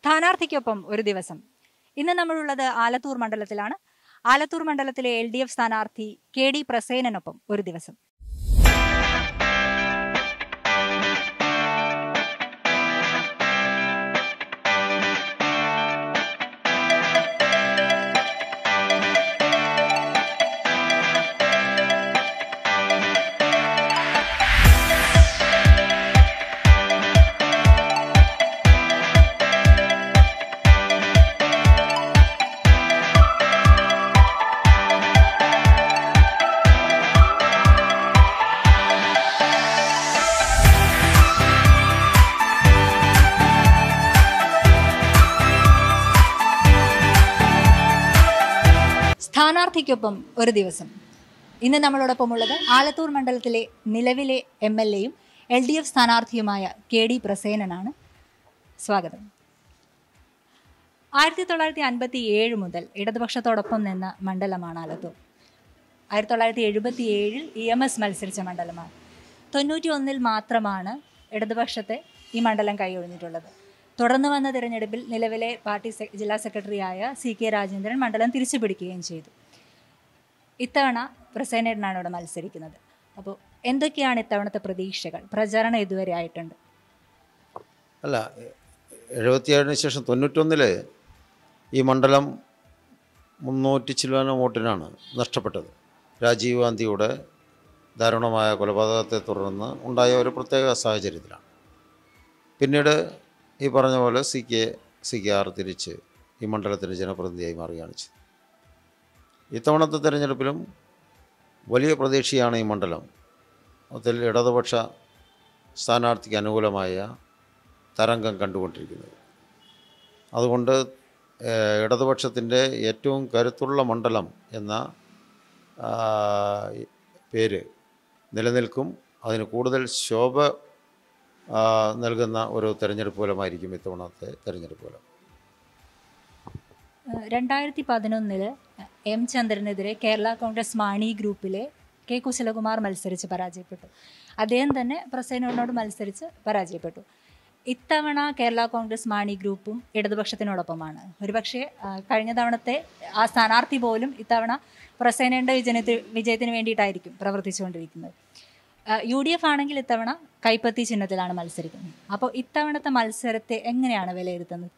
സ്ഥാനാർത്ഥിക്കൊപ്പം ഒരു ദിവസം ഇന്ന് നമ്മളുള്ളത് ആലത്തൂർ മണ്ഡലത്തിലാണ് ആലത്തൂർ മണ്ഡലത്തിലെ എൽ ഡി എഫ് സ്ഥാനാർത്ഥി കെ ഡി പ്രസേനനൊപ്പം ഒരു ദിവസം സ്ഥാനാർത്ഥിക്കൊപ്പം ഒരു ദിവസം ഇന്ന് നമ്മളോടൊപ്പം ഉള്ളത് ആലത്തൂർ മണ്ഡലത്തിലെ നിലവിലെ എം എൽ എയും എൽ ഡി എഫ് സ്ഥാനാർത്ഥിയുമായ കെ ഡി പ്രസേനനാണ് സ്വാഗതം ആയിരത്തി തൊള്ളായിരത്തി അൻപത്തി ഏഴ് മുതൽ ഇടതുപക്ഷത്തോടൊപ്പം നിന്ന മണ്ഡലമാണ് ആലത്തൂർ ആയിരത്തി തൊള്ളായിരത്തി എഴുപത്തി ഏഴിൽ ഇ എം എസ് മത്സരിച്ച മണ്ഡലമാണ് തൊണ്ണൂറ്റി ഒന്നിൽ മാത്രമാണ് ഇടതുപക്ഷത്തെ ഈ മണ്ഡലം കൈയൊഴിഞ്ഞിട്ടുള്ളത് തുടർന്ന് വന്ന തിരഞ്ഞെടുപ്പിൽ നിലവിലെ പാർട്ടി സെ- ജില്ലാ സെക്രട്ടറിയായ സി കെ രാജേന്ദ്രൻ മണ്ഡലം തിരിച്ചു പിടിക്കുകയും ചെയ്തു ഇത്തവണ പ്രസേനേട്ടനാണ് ഇവിടെ മത്സരിക്കുന്നത് അപ്പോൾ എന്തൊക്കെയാണ് ഇത്തവണത്തെ പ്രതീക്ഷകൾ പ്രചരണം ഇതുവരെ ആയിട്ടുണ്ട് അല്ല എഴുപത്തിയേഴിന് ശേഷം തൊണ്ണൂറ്റൊന്നിൽ ഈ മണ്ഡലം മുന്നൂറ്റി ചില്ലുവാനം വോട്ടിനാണ് നഷ്ടപ്പെട്ടത് രാജീവ് ഗാന്ധിയുടെ ദാരുണമായ കൊലപാതകത്തെ തുടർന്ന് ഉണ്ടായ ഒരു പ്രത്യേക സാഹചര്യത്തിലാണ് പിന്നീട് ഈ പറഞ്ഞ പോലെ C K C K R തിരിച്ച് ഈ മണ്ഡലത്തിൻ്റെ ജനപ്രതിനിധിയായി മാറുകയാണ് ചെയ്തത് ഇത്തവണത്തെ തിരഞ്ഞെടുപ്പിലും വലിയ പ്രതീക്ഷയാണ് ഈ മണ്ഡലം അതിൽ ഇടതുപക്ഷ സ്ഥാനാർത്ഥിക്ക് അനുകൂലമായ തരംഗം കണ്ടുകൊണ്ടിരിക്കുന്നത് അതുകൊണ്ട് ഏഹ്, ഇടതുപക്ഷത്തിൻ്റെ ഏറ്റവും കരുത്തുള്ള മണ്ഡലം എന്ന ആ, പേര് നിലനിൽക്കും അതിന് കൂടുതൽ ശോഭ ആ, നൽകുന്ന ഒരു തെരഞ്ഞെടുപ്പ് ഫലമായിരിക്കും ഇത്തവണത്തെ തെരഞ്ഞെടുപ്പ് ഫലം ഏഹ് രണ്ടായിരത്തി പതിനൊന്നില് എം ചന്ദ്രനെതിരെ കേരള കോൺഗ്രസ് മാണി ഗ്രൂപ്പിലെ കെ കുശലകുമാർ മത്സരിച്ച് പരാജയപ്പെട്ടു അദ്ദേഹം തന്നെ പ്രസേനോട് മത്സരിച്ച് പരാജയപ്പെട്ടു ഇത്തവണ കേരള കോൺഗ്രസ് മാണി ഗ്രൂപ്പും ഇടതുപക്ഷത്തിനോടൊപ്പമാണ് ഒരുപക്ഷെ ആ, കഴിഞ്ഞ തവണത്തെ ആ സ്ഥാനാർത്ഥി പോലും ഇത്തവണ പ്രസേനയുടെ വിജയത്തിന് വിജയത്തിന് വേണ്ടിയിട്ടായിരിക്കും പ്രവർത്തിച്ചുകൊണ്ടിരിക്കുന്നത് യു ഡി എഫ് ആണെങ്കിൽ ഇത്തവണ കൈപ്പത്തി ചിഹ്നത്തിലാണ് മത്സരിക്കുന്നത് അപ്പോൾ ഇത്തവണത്തെ മത്സരത്തെ എങ്ങനെയാണ് വിലയിരുത്തുന്നത്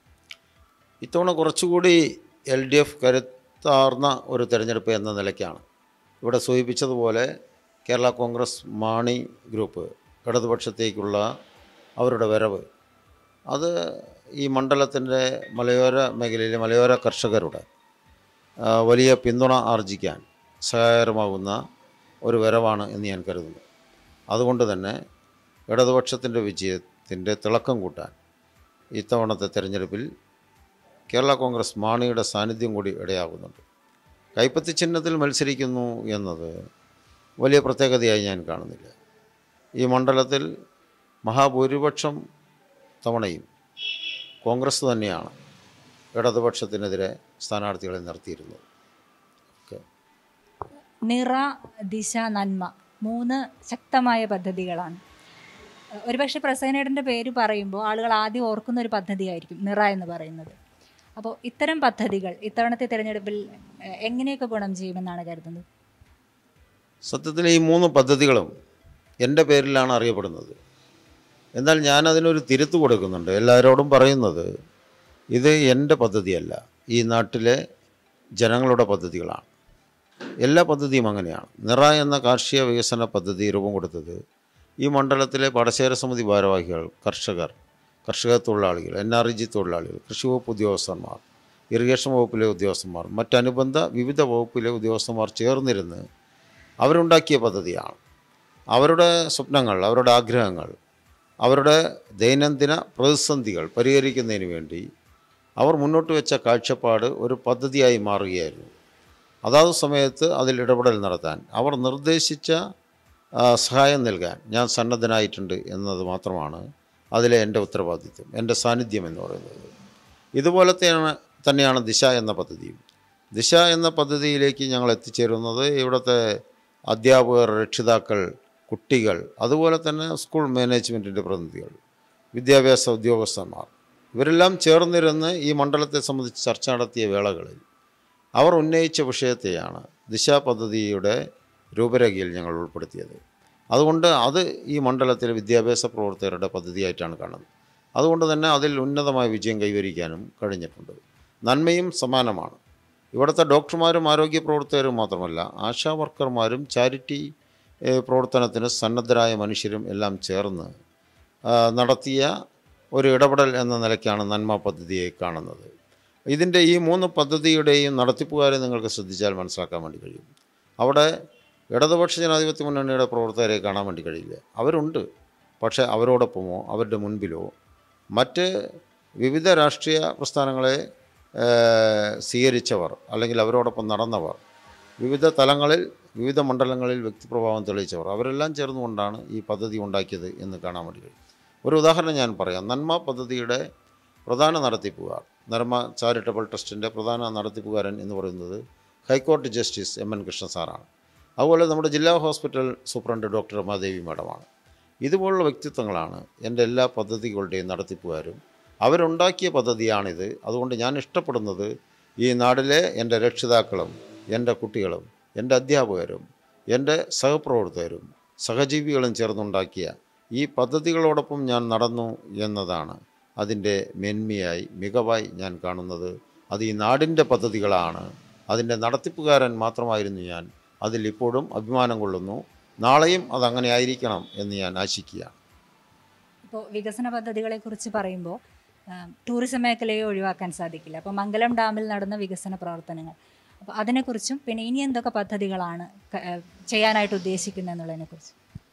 ഇത്തവണ കുറച്ചുകൂടി എൽ ഡി എഫ് കരുത്താർന്ന ഒരു തെരഞ്ഞെടുപ്പ് എന്ന നിലയ്ക്കാണ് ഇവിടെ സൂചിപ്പിച്ചതുപോലെ കേരള കോൺഗ്രസ് മാണി ഗ്രൂപ്പ് ഇടതുപക്ഷത്തേക്കുള്ള അവരുടെ വരവ് അത് ഈ മണ്ഡലത്തിൻ്റെ മലയോര മേഖലയിലെ മലയോര കർഷകരുടെ ആ, വലിയ പിന്തുണ ആർജിക്കാൻ സഹായകരമാകുന്ന ഒരു വരവാണ് എന്ന് ഞാൻ കരുതുന്നു അതുകൊണ്ട് തന്നെ ഇടതുപക്ഷത്തിൻ്റെ വിജയത്തിൻ്റെ തിളക്കം കൂട്ടാൻ ഇത്തവണത്തെ തെരഞ്ഞെടുപ്പിൽ കേരള കോൺഗ്രസ് മാണിയുടെ സാന്നിധ്യം കൂടി ഇടയാകുന്നുണ്ട് കൈപ്പത്തി ചിഹ്നത്തിൽ മത്സരിക്കുന്നു എന്നത് വലിയ പ്രത്യേകതയായി ഞാൻ കാണുന്നില്ല ഈ മണ്ഡലത്തിൽ മഹാഭൂരിപക്ഷം തവണയും കോൺഗ്രസ് തന്നെയാണ് ഇടതുപക്ഷത്തിനെതിരെ സ്ഥാനാർത്ഥികളെ നിർത്തിയിരുന്നത് ഓക്കെ നിറ ദിശ നന്മ മൂന്ന് ശക്തമായ പദ്ധതികളാണ് ഏഹ് ഒരുപക്ഷെ പ്രസേനേടൻ്റെ പേര് പറയുമ്പോൾ ആളുകൾ ആദ്യം ഓർക്കുന്ന ഒരു പദ്ധതിയായിരിക്കും നിറ എന്ന് പറയുന്നത് അപ്പോൾ ഇത്തരം പദ്ധതികൾ ഇത്തവണത്തെ തിരഞ്ഞെടുപ്പിൽ ഏഹ് എങ്ങനെയൊക്കെ ഗുണം ചെയ്യുമെന്നാണ് കരുതുന്നത് സത്യത്തിൽ ഈ മൂന്ന് പദ്ധതികളും എൻ്റെ പേരിലാണ് അറിയപ്പെടുന്നത് എന്നാൽ ഞാൻ അതിനൊരു തിരുത്ത് കൊടുക്കുന്നുണ്ട് എല്ലാവരോടും പറയുന്നത് ഇത് എൻ്റെ പദ്ധതിയല്ല ഈ നാട്ടിലെ ജനങ്ങളുടെ പദ്ധതികളാണ് എല്ലാ പദ്ധതിയും അങ്ങനെയാണ് നിറ എന്ന കാർഷിക വികസന പദ്ധതി രൂപം കൊടുത്തത് ഈ മണ്ഡലത്തിലെ പാടശേഖര സമിതി ഭാരവാഹികൾ കർഷകർ കർഷക തൊഴിലാളികൾ എൻ ആർ ഇ ജി തൊഴിലാളികൾ കൃഷി വകുപ്പ് ഉദ്യോഗസ്ഥന്മാർ ഇറിഗേഷൻ വകുപ്പിലെ ഉദ്യോഗസ്ഥന്മാർ മറ്റനുബന്ധ വിവിധ വകുപ്പിലെ ഉദ്യോഗസ്ഥന്മാർ ചേർന്നിരുന്ന് അവരുണ്ടാക്കിയ പദ്ധതിയാണ് അവരുടെ സ്വപ്നങ്ങൾ അവരുടെ ആഗ്രഹങ്ങൾ അവരുടെ ദൈനംദിന പ്രതിസന്ധികൾ പരിഹരിക്കുന്നതിന് വേണ്ടി അവർ മുന്നോട്ട് വെച്ച കാഴ്ചപ്പാട് ഒരു പദ്ധതിയായി മാറുകയായിരുന്നു അതാത് സമയത്ത് അതിൽ ഇടപെടൽ നടത്താൻ അവർ നിർദ്ദേശിച്ച ആ, സഹായം നൽകാൻ ഞാൻ സന്നദ്ധനായിട്ടുണ്ട് എന്നത് മാത്രമാണ് അതിലെ എൻ്റെ ഉത്തരവാദിത്വം എൻ്റെ സാന്നിധ്യം എന്ന് പറയുന്നത് ഇതുപോലത്തെയാണ് തന്നെയാണ് ദിശ എന്ന പദ്ധതിയും ദിശ എന്ന പദ്ധതിയിലേക്ക് ഞങ്ങൾ എത്തിച്ചേരുന്നത് ഇവിടുത്തെ അധ്യാപകർ രക്ഷിതാക്കൾ കുട്ടികൾ അതുപോലെ തന്നെ സ്കൂൾ മാനേജ്മെൻറ്റിൻ്റെ പ്രതിനിധികൾ വിദ്യാഭ്യാസ ഉദ്യോഗസ്ഥന്മാർ ഇവരെല്ലാം ചേർന്നിരുന്ന് ഈ മണ്ഡലത്തെ സംബന്ധിച്ച് ചർച്ച നടത്തിയ വേളകളിൽ അവർ ഉന്നയിച്ച വിഷയത്തെയാണ് ദിശ പദ്ധതിയുടെ രൂപരേഖയിൽ ഞങ്ങൾ ഉൾപ്പെടുത്തിയത് അതുകൊണ്ട് അത് ഈ മണ്ഡലത്തിലെ വിദ്യാഭ്യാസ പ്രവർത്തകരുടെ പദ്ധതിയായിട്ടാണ് കാണുന്നത് അതുകൊണ്ട് തന്നെ അതിൽ ഉന്നതമായ വിജയം കൈവരിക്കാനും കഴിഞ്ഞിട്ടുണ്ട് നന്മയും സമാനമാണ് ഇവിടുത്തെ ഡോക്ടർമാരും ആരോഗ്യ പ്രവർത്തകരും മാത്രമല്ല ആശാ വർക്കർമാരും ചാരിറ്റി ഏഹ്, പ്രവർത്തനത്തിന് സന്നദ്ധരായ മനുഷ്യരും എല്ലാം ചേർന്ന് ആ, നടത്തിയ ഒരു ഇടപെടൽ എന്ന നിലയ്ക്കാണ് നന്മ പദ്ധതിയെ കാണുന്നത് ഇതിൻ്റെ ഈ മൂന്ന് പദ്ധതിയുടെയും നടത്തിപ്പുകാരെ നിങ്ങൾക്ക് ശ്രദ്ധിച്ചാൽ മനസ്സിലാക്കാൻ വേണ്ടി കഴിയും അവിടെ ഇടതുപക്ഷ ജനാധിപത്യ മുന്നണിയുടെ പ്രവർത്തകരെ കാണാൻ വേണ്ടി കഴിയില്ല അവരുണ്ട് പക്ഷേ അവരോടൊപ്പമോ അവരുടെ മുൻപിലോ മറ്റ് വിവിധ രാഷ്ട്രീയ പ്രസ്ഥാനങ്ങളെ ഏഹ്, സ്വീകരിച്ചവർ അല്ലെങ്കിൽ അവരോടൊപ്പം നടന്നവർ വിവിധ തലങ്ങളിൽ വിവിധ മണ്ഡലങ്ങളിൽ വ്യക്തിപ്രഭാവം തെളിയിച്ചവർ അവരെല്ലാം ചേർന്നുകൊണ്ടാണ് ഈ പദ്ധതി ഉണ്ടാക്കിയത് എന്ന് കാണാൻ വേണ്ടി കഴിയും ഒരു ഉദാഹരണം ഞാൻ പറയാം നന്മ പദ്ധതിയുടെ പ്രധാന നടത്തിപ്പുകാർ നർമ്മ ചാരിറ്റബിൾ ട്രസ്റ്റിൻ്റെ പ്രധാന നടത്തിപ്പുകാരൻ എന്ന് പറയുന്നത് ഹൈക്കോടതി ജസ്റ്റിസ് എം എൻ കൃഷ്ണ സാറാണ് അതുപോലെ നമ്മുടെ ജില്ലാ ഹോസ്പിറ്റൽ സൂപ്രണ്ട് ഡോക്ടർ രമാദേവി മാഡമാണ് ഇതുപോലുള്ള വ്യക്തിത്വങ്ങളാണ് എൻ്റെ എല്ലാ പദ്ധതികളുടെയും നടത്തിപ്പുകാരും അവരുണ്ടാക്കിയ പദ്ധതിയാണിത് അതുകൊണ്ട് ഞാൻ ഇഷ്ടപ്പെടുന്നത് ഈ നാട്ടിലെ എൻ്റെ രക്ഷിതാക്കളും എൻ്റെ കുട്ടികളും എൻ്റെ അധ്യാപകരും എൻ്റെ സഹപ്രവർത്തകരും സഹജീവികളും ചേർന്നുണ്ടാക്കിയ ഈ പദ്ധതികളോടൊപ്പം ഞാൻ നടന്നു എന്നതാണ് അതിൻ്റെ മേന്മയായി മികവായി ഞാൻ കാണുന്നത് അത് ഈ നാടിൻ്റെ പദ്ധതികളാണ് അതിൻ്റെ നടത്തിപ്പുകാരൻ മാത്രമായിരുന്നു ഞാൻ അതിൽ ഇപ്പോഴും അഭിമാനം കൊള്ളുന്നു നാളെയും അതങ്ങനെ ആയിരിക്കണം എന്ന് ഞാൻ ആശിക്കുകയാണ് ഇപ്പോൾ വികസന പദ്ധതികളെക്കുറിച്ച് പറയുമ്പോൾ ടൂറിസം മേഖലയെ ഒഴിവാക്കാൻ സാധിക്കില്ല അപ്പോൾ മംഗലം ഡാമിൽ നടന്ന വികസന പ്രവർത്തനങ്ങൾ അപ്പോൾ അതിനെക്കുറിച്ചും പിന്നെ ഇനി എന്തൊക്കെ പദ്ധതികളാണ് ക- ഏഹ് ചെയ്യാനായിട്ട് ഉദ്ദേശിക്കുന്നത് എന്നുള്ളതിനെക്കുറിച്ച്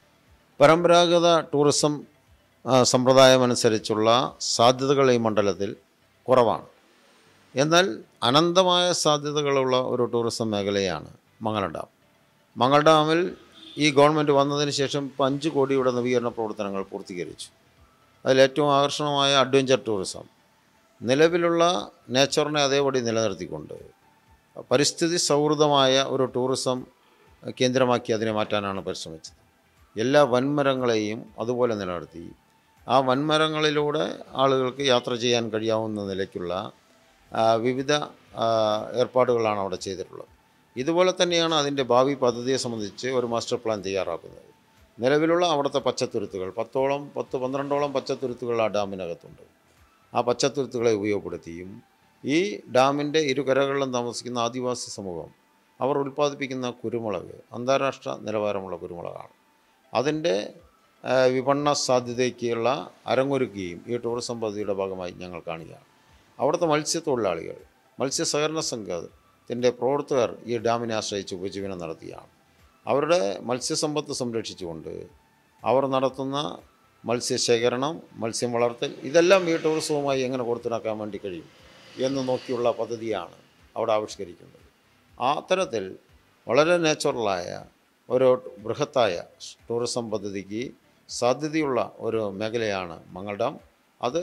പരമ്പരാഗത ടൂറിസം ആ, സമ്പ്രദായമനുസരിച്ചുള്ള സാധ്യതകൾ ഈ മണ്ഡലത്തിൽ കുറവാണ് എന്നാൽ അനന്തമായ സാധ്യതകളുള്ള ഒരു ടൂറിസം മേഖലയാണ് മംഗലം ഡാം മംഗൾ ഡാമിൽ ഈ ഗവൺമെൻറ് വന്നതിന് ശേഷം ഇപ്പോൾ അഞ്ച് കോടിയുടെ നവീകരണ പ്രവർത്തനങ്ങൾ പൂർത്തീകരിച്ചു അതിൽ ഏറ്റവും ആകർഷണമായ അഡ്വഞ്ചർ ടൂറിസം നിലവിലുള്ള നേച്ചറിനെ അതേപടി നിലനിർത്തിക്കൊണ്ട് പരിസ്ഥിതി സൗഹൃദമായ ഒരു ടൂറിസം കേന്ദ്രമാക്കി അതിനെ മാറ്റാനാണ് പരിശ്രമിച്ചത് എല്ലാ വൻമരങ്ങളെയും അതുപോലെ നിലനിർത്തി ആ വൻമരങ്ങളിലൂടെ ആളുകൾക്ക് യാത്ര ചെയ്യാൻ കഴിയാവുന്ന നിലയ്ക്കുള്ള ആ, വിവിധ ആ, ഏർപ്പാടുകളാണ് അവിടെ ചെയ്തിട്ടുള്ളത് ഇതുപോലെ തന്നെയാണ് അതിൻ്റെ ഭാവി പദ്ധതിയെ സംബന്ധിച്ച് ഒരു മാസ്റ്റർ പ്ലാൻ തയ്യാറാക്കുന്നത് നിലവിലുള്ള അവിടുത്തെ പച്ചത്തുരുത്തുകൾ പത്തോളം പത്ത് പന്ത്രണ്ടോളം പച്ചത്തുരുത്തുകൾ ആ ഡാമിനകത്തുണ്ട് ആ പച്ചത്തുരുത്തുകളെ ഉപയോഗപ്പെടുത്തിയും ഈ ഡാമിൻ്റെ ഇരുകരകളിലും താമസിക്കുന്ന ആദിവാസി സമൂഹം അവർ ഉൽപ്പാദിപ്പിക്കുന്ന കുരുമുളക് അന്താരാഷ്ട്ര നിലവാരമുള്ള കുരുമുളകാണ് അതിൻ്റെ ആ, വിപണന സാധ്യതയ്ക്കുള്ള അരങ്ങൊരുക്കുകയും ഈ ടൂറിസം പദ്ധതിയുടെ ഭാഗമായി ഞങ്ങൾ കാണുകയാണ് അവിടുത്തെ മത്സ്യത്തൊഴിലാളികൾ മത്സ്യ സഹകരണ സംഘത്തിൻ്റെ പ്രവർത്തകർ ഈ ഡാമിനെ ആശ്രയിച്ച് ഉപജീവനം നടത്തുകയാണ് അവരുടെ മത്സ്യസമ്പത്ത് സംരക്ഷിച്ചുകൊണ്ട് അവർ നടത്തുന്ന മത്സ്യശേഖരണം മത്സ്യം വളർത്തൽ ഇതെല്ലാം ഈ ടൂറിസവുമായി എങ്ങനെ കൊടുത്തിണക്കാൻ വേണ്ടി കഴിയും എന്ന് നോക്കിയുള്ള പദ്ധതിയാണ് അവിടെ ആവിഷ്കരിക്കുന്നത് ആ അത്തരത്തിൽ വളരെ നാച്ചുറലായ ഒരു ബൃഹത്തായ ടൂറിസം പദ്ധതിക്ക് സാധ്യതയുള്ള ഒരു മേഖലയാണ് മംഗൾ ഡാം അത്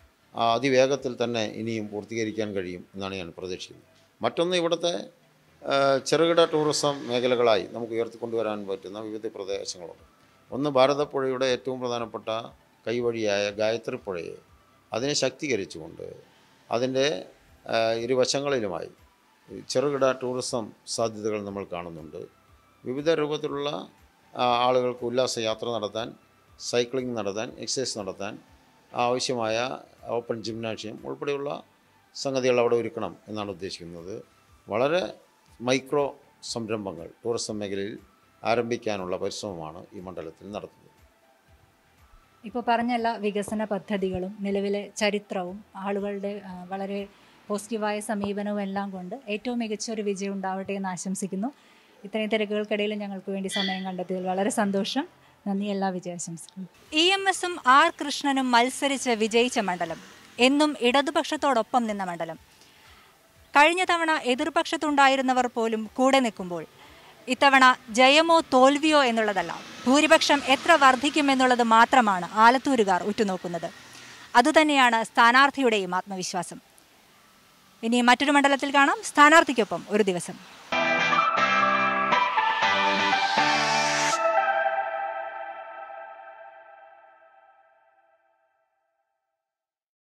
ആ അതിവേഗത്തിൽ തന്നെ ഇനിയും പൂർത്തീകരിക്കാൻ കഴിയും എന്നാണ് ഞാൻ പ്രതീക്ഷിക്കുന്നത് മറ്റൊന്ന് ഇവിടുത്തെ ആ, ചെറുകിട ടൂറിസം മേഖലകളായി നമുക്ക് ഉയർത്തിക്കൊണ്ടുവരാൻ പറ്റുന്ന വിവിധ പ്രദേശങ്ങളുണ്ട് ഒന്ന് ഭാരതപ്പുഴയുടെ ഏറ്റവും പ്രധാനപ്പെട്ട കൈവഴിയായ ഗായത്രി പുഴയെ അതിനെ ശക്തീകരിച്ചുകൊണ്ട് അതിൻ്റെ ആ, ഇരുവശങ്ങളിലുമായി ചെറുകിട ടൂറിസം സാധ്യതകൾ നമ്മൾ കാണുന്നുണ്ട് വിവിധ രൂപത്തിലുള്ള ആ, ആളുകൾക്ക് ഉല്ലാസ യാത്ര നടത്താൻ സൈക്ലിംഗ് നടത്താൻ എക്സസൈസ് നടത്താൻ ആവശ്യമായ ഓപ്പൺ ജിംനാഷ്യം ഉൾപ്പെടെയുള്ള സംഗതികൾ അവിടെ ഒരുക്കണം എന്നാണ് ഉദ്ദേശിക്കുന്നത് വളരെ മൈക്രോ സംരംഭങ്ങൾ ടൂറിസം മേഖലയിൽ ആരംഭിക്കാനുള്ള പരിശ്രമമാണ് ഈ മണ്ഡലത്തിൽ നടത്തുന്നത് ഇപ്പോൾ പറഞ്ഞ എല്ലാ വികസന പദ്ധതികളും നിലവിലെ ചരിത്രവും ആളുകളുടെ ആ, വളരെ പോസിറ്റീവായ സമീപനവും എല്ലാം കൊണ്ട് ഏറ്റവും മികച്ച ഒരു വിജയം ഉണ്ടാവട്ടെ എന്ന് ആശംസിക്കുന്നു ഇത്രയും തിരക്കുകൾക്കിടയിൽ ഞങ്ങൾക്ക് വേണ്ടി സമയം കണ്ടെത്തിയതിൽ വളരെ സന്തോഷം നന്ദി എല്ലാ വിജയാശംസകളും ഇ എം എസും ആർ കൃഷ്ണനും മത്സരിച്ച് വിജയിച്ച മണ്ഡലം എന്നും ഇടതുപക്ഷത്തോടൊപ്പം നിന്ന മണ്ഡലം കഴിഞ്ഞ തവണ എതിർപക്ഷത്തുണ്ടായിരുന്നവർ പോലും കൂടെ നിൽക്കുമ്പോൾ ഇത്തവണ ജയമോ തോൽവിയോ എന്നുള്ളതല്ല ഭൂരിപക്ഷം എത്ര വർദ്ധിക്കുമെന്നുള്ളത് മാത്രമാണ് ആലത്തൂരുകാർ ഉറ്റുനോക്കുന്നത് അതുതന്നെയാണ് സ്ഥാനാർത്ഥിയുടെയും ആത്മവിശ്വാസം ഇനി മറ്റൊരു മണ്ഡലത്തിൽ കാണാം സ്ഥാനാർത്ഥിക്കൊപ്പം ഒരു ദിവസം